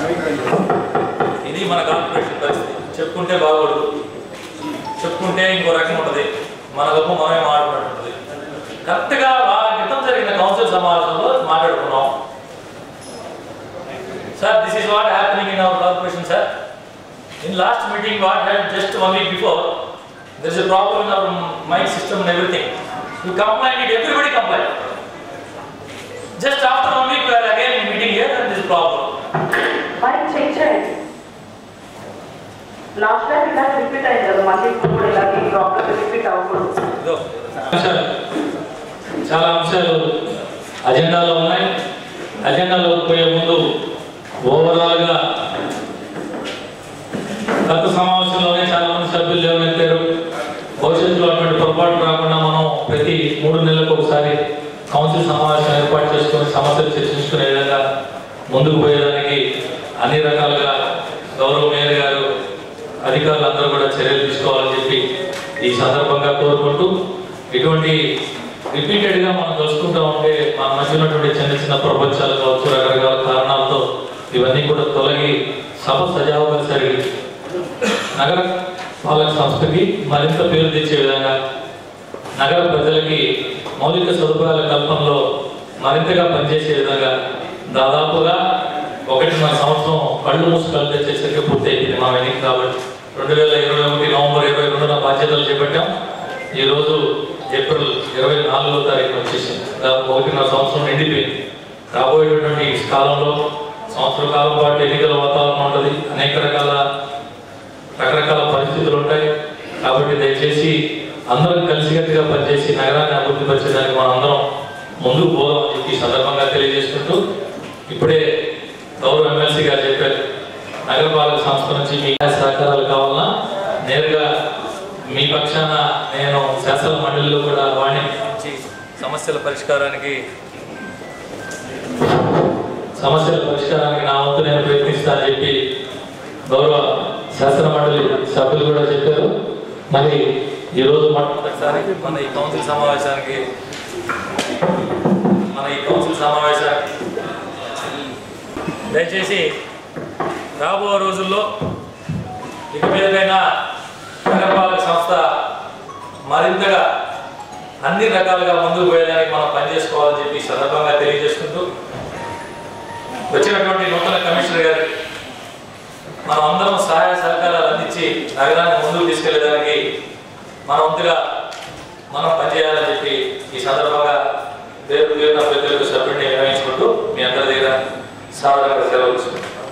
ఇది మన కార్పొరేషన్ పరిస్థితి చెప్పుకుంటే బాగోదు చెప్పుకుంటే ఇంకో రకం ఉంటుంది మన గొప్ప మనమే మాట్లాడుతుంది కరెక్ట్గా వారం క్రితం జరిగిన కౌన్సిల్ సమావేశంలో మాట్లాడుకున్నాం sir this is what happening in our corporation sir in last meeting what had just one week before there is a problem in our mic system and everything you complaint it everybody complaint just after one week where again meeting here and this problem mic check చేయండి last time ఇలా repeat అయింది కదా మళ్ళీ ఇప్పుడు కూడా ఇలాగే problem repeat అవ్వకూడదు ఇదో అంశాలు చాలా అంశాలు అజెండాలో ఉన్నాయి అజెండాలో పోయే ముందు ఓవరాల్గా గత సమావేశంలోనే చాలా మంది సభ్యులు లేవనెత్తారు భవిష్యత్తులో అటువంటి పొరపాటు రాకుండా మనం ప్రతి మూడు నెలలకు ఒకసారి కౌన్సిల్ సమావేశం ఏర్పాటు చేసుకొని సమస్యలు చర్చించుకునే విధంగా ముందుకు పోయేదానికి అన్ని రకాలుగా గౌరవ మేయర్ గారు అధికారులందరూ కూడా చర్యలు తీసుకోవాలని చెప్పి ఈ సందర్భంగా కోరుకుంటూ ఇటువంటి రిపీటెడ్గా మనం చూసుకుంటూ ఉంటే మన మధ్య ఉన్నటువంటి చిన్న చిన్న ప్రపంచాలు కావచ్చు రకరకాల కారణాలతో ఇవన్నీ కూడా తొలగి సభ సజావుగా జరిగి నగర పాలక సంస్థకి మరింత పేరు తెచ్చే విధంగా నగర ప్రజలకి మౌలిక సదుపాయాల కల్పనలో మరింతగా పనిచేసే విధంగా దాదాపుగా ఒకటిన్నర సంవత్సరం కళ్ళు మూసి కళ్ళు తెచ్చేసరికి పూర్తి అయిపోయింది మా ఎన్నిక కాబట్టి రెండు వేల ఇరవై ఒకటి నవంబర్ ఇరవై రెండున బాధ్యతలు చేపట్టాం ఈరోజు ఏప్రిల్ ఇరవై నాలుగో తారీఖు వచ్చేసింది దాదాపు ఒకటిన్నర సంవత్సరం నిండిపోయింది రాబోయేటటువంటి ఈ కాలంలో సంవత్సర కాలం పాటు ఎన్నికల వాతావరణం ఉంటుంది అనేక రకాల రకరకాల పరిస్థితులు ఉంటాయి కాబట్టి దయచేసి అందరం కలిసికట్టుగా పనిచేసి నగరాన్ని అభివృద్ధి పరిచేదానికి మనం అందరం ముందుకు పోదామని చెప్పి ఈ సందర్భంగా తెలియజేసుకుంటూ ఇప్పుడే గౌరవ ఎమ్మెల్సీ గారు చెప్పారు నగరపాలక సంస్థ నుంచి మీ సహకారాలు కావాలన్నా నేరుగా మీ పక్షాన నేను శాసన మండలిలో కూడా వాణి నుంచి సమస్యల పరిష్కారానికి సమస్యల పరిష్కారానికి నా వంతు నేను ప్రయత్నిస్తానని చెప్పి గౌరవ శాసన మండలి సభ్యులు కూడా చెప్పారు మరి ఈరోజు మొట్టమొదటిసారి ఒకసారి మన ఈ కౌన్సిల్ సమావేశానికి మన ఈ కౌన్సిల్ సమావేశానికి దయచేసి రాబో రోజుల్లో ఇక మీదైనా నగరపాలక సంస్థ మరింతగా అన్ని రకాలుగా ముందుకు పోయేదానికి మనం పనిచేసుకోవాలని చెప్పి ఈ సందర్భంగా తెలియజేసుకుంటూ వచ్చినటువంటి నూతన కమిషనర్ గారికి మనం అందరం సహాయ సహకారాలు అందించి నగరాన్ని ముందుకు తీసుకెళ్లేదానికి మన వంతుగా మనం పనిచేయాలని చెప్పి ఈ సందర్భంగా పేరు పేరున ప్రతి ఒక్క సభ్యుడిని నిర్వహించుకుంటూ మీ అందరి దగ్గర సాధారణంగా సెలవు తీసుకుంటున్నాను